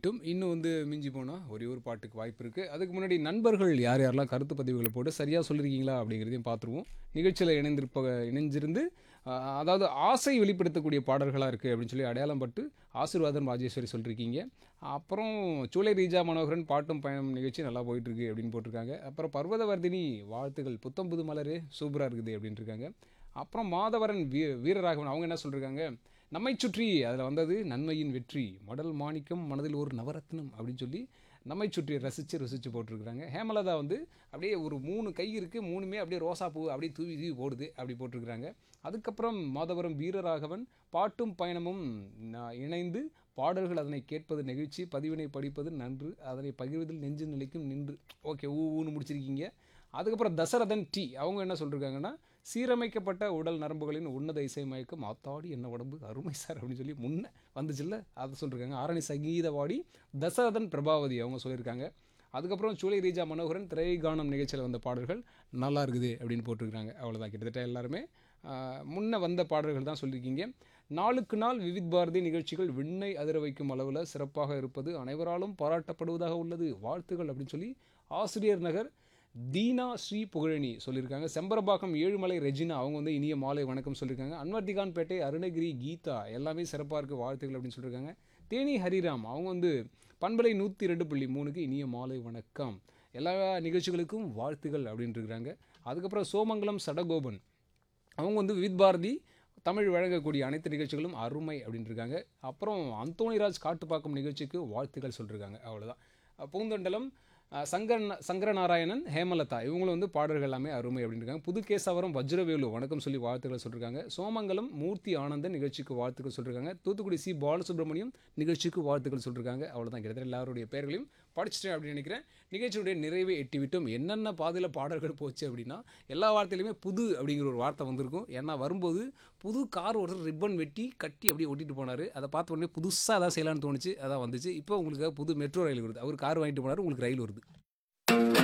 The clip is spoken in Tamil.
விட்டும் இன்னும் வந்து மிஞ்சி போனால் ஒரே ஒரு பாட்டுக்கு வாய்ப்பு இருக்குது அதுக்கு முன்னாடி நண்பர்கள் யார் யாரெல்லாம் கருத்து பதிவுகளை போட்டு சரியாக சொல்லியிருக்கீங்களா அப்படிங்கிறதையும் பார்த்துருவோம் நிகழ்ச்சியில் இணைந்திருப்ப இணைஞ்சிருந்து அஹ், அதாவது ஆசை வெளிப்படுத்தக்கூடிய பாடல்களாக இருக்குது அப்படின்னு சொல்லி அடையாளம் பட்டு ஆசீர்வாதம் ராஜேஸ்வரி சொல்லியிருக்கீங்க அப்புறம் சூளை ரீஜா மனோகரன் பாட்டும் பயணம் நிகழ்ச்சி நல்லா போயிட்டுருக்கு அப்படின்னு போட்டிருக்காங்க அப்புறம் பர்வதவர்தினி வாழ்த்துகள் புத்தம் புது மலரு சூப்பராக இருக்குது அப்படின்ட்டு இருக்காங்க அப்புறம் மாதவரன் வீ வீரராகவன் அவங்க என்ன சொல்லியிருக்காங்க நம்மை சுற்றி அதில் வந்தது நன்மையின் வெற்றி மடல் மாணிக்கம் மனதில் ஒரு நவரத்னம் அப்படின்னு சொல்லி நம்மை சுற்றி ரசித்து ருசித்து போட்டிருக்கிறாங்க ஹேமலதா வந்து அப்படியே ஒரு மூணு கை இருக்குது மூணுமே அப்படியே ரோசா பூ அப்படியே தூவி தூவி போடுது அப்படி போட்டிருக்கிறாங்க அதுக்கப்புறம் மாதவரம் வீரராகவன் பாட்டும் பயணமும் நா- இணைந்து பாடல்கள் அதனை கேட்பது நெகிழ்ச்சி பதிவினை படிப்பது நன்று அதனை பகிர்வதில் நெஞ்சு நிலைக்கும் நின்று ஓகே ஊ ஊன்னு முடிச்சிருக்கீங்க அதுக்கப்புறம் தசரதன் டி அவங்க என்ன சொல்லியிருக்காங்கன்னா சீரமைக்கப்பட்ட உடல் நரம்புகளின் உன்னத இசை மயக்கம் ஆத்தாடி என்ன உடம்பு அருமை சார் அப்படின்னு சொல்லி முன்ன வந்துச்சுல்ல அதை சொல்லியிருக்காங்க ஆரணி சங்கீதவாடி தசரதன் பிரபாவதி அவங்க சொல்லியிருக்காங்க அதுக்கப்புறம் சூளை ரீஜா மனோகரன் திரைகானம் நிகழ்ச்சியில் வந்த பாடல்கள் நல்லா இருக்குது அப்படின்னு போட்டிருக்காங்க அவ்வளோதான் கிட்டத்தட்ட எல்லாருமே ஆஹ், முன்ன வந்த பாடல்கள் தான் சொல்லியிருக்கீங்க நாளுக்கு நாள் விவித் பாரதி நிகழ்ச்சிகள் விண்ணை அதிர வைக்கும் அளவில் சிறப்பாக இருப்பது அனைவராலும் பாராட்டப்படுவதாக உள்ளது வாழ்த்துகள் அப்படின்னு சொல்லி ஆசிரியர் நகர் தீனா ஸ்ரீ புகழனி சொல்லியிருக்காங்க செம்பரபாக்கம் ஏழுமலை ரெஜினா அவங்க வந்து இனிய மாலை வணக்கம் சொல்லியிருக்காங்க அன்வர்திகான் பேட்டை அருணகிரி கீதா எல்லாமே சிறப்பாக இருக்குது வாழ்த்துக்கள் அப்படின்னு சொல்லியிருக்காங்க தேனி ஹரிராம் அவங்க வந்து பண்பலை நூற்றி ரெண்டு புள்ளி மூணுக்கு இனிய மாலை வணக்கம் எல்லா நிகழ்ச்சிகளுக்கும் வாழ்த்துகள் அப்படின்ட்டு இருக்கிறாங்க அதுக்கப்புறம் சோமங்கலம் சடகோபன் அவங்க வந்து வித் பாரதி தமிழ் வழங்கக்கூடிய அனைத்து நிகழ்ச்சிகளும் அருமை அப்படின்னு இருக்காங்க அப்புறம் அந்தோணிராஜ் காட்டுப்பாக்கம் நிகழ்ச்சிக்கு வாழ்த்துக்கள் சொல்லியிருக்காங்க அவ்வளோதான் அஹ் பூந்தண்டலம் அஹ் சங்கர சங்கரநாராயணன் ஹேமலதா இவங்களும் வந்து பாடல்கள் எல்லாமே அருமை அப்படின்னு இருக்காங்க புதுகேசவரம் வஜ்ரவேலு வணக்கம் சொல்லி வாழ்த்துக்கள் சொல்லியிருக்காங்க சோமங்கலம் மூர்த்தி ஆனந்தன் நிகழ்ச்சிக்கு வாழ்த்துக்கள் சொல்லியிருக்காங்க தூத்துக்குடி சி பாலசுப்ரமணியம் நிகழ்ச்சிக்கு வாழ்த்துக்கள் சொல்லியிருக்காங்க அவ்வளோதான் கிட்டத்தட்ட எல்லாருடைய பேர்களையும் படிச்சிட்டேன் அப்படின்னு நினைக்கிறேன் நிகழ்ச்சியுடைய நிறைவை எட்டிவிட்டோம் என்னென்ன பாதையில் பாடல்கள் போச்சு அப்படின்னா எல்லா வார்த்தையிலுமே புது அப்படிங்கிற ஒரு வார்த்தை வந்திருக்கும் ஏன்னா வரும்போது புது கார் ஒருத்தர் ரிப்பன் வெட்டி கட்டி அப்படியே ஒட்டிட்டு போனார் அதை பார்த்த உடனே புதுசாக அதான் செய்யலாம்னு தோணுச்சு அதான் வந்துச்சு இப்போ உங்களுக்கு புது மெட்ரோ ரயில் வருது அவர் கார் வாங்கிட்டு போனார் உங்களுக்கு ரயில் வருது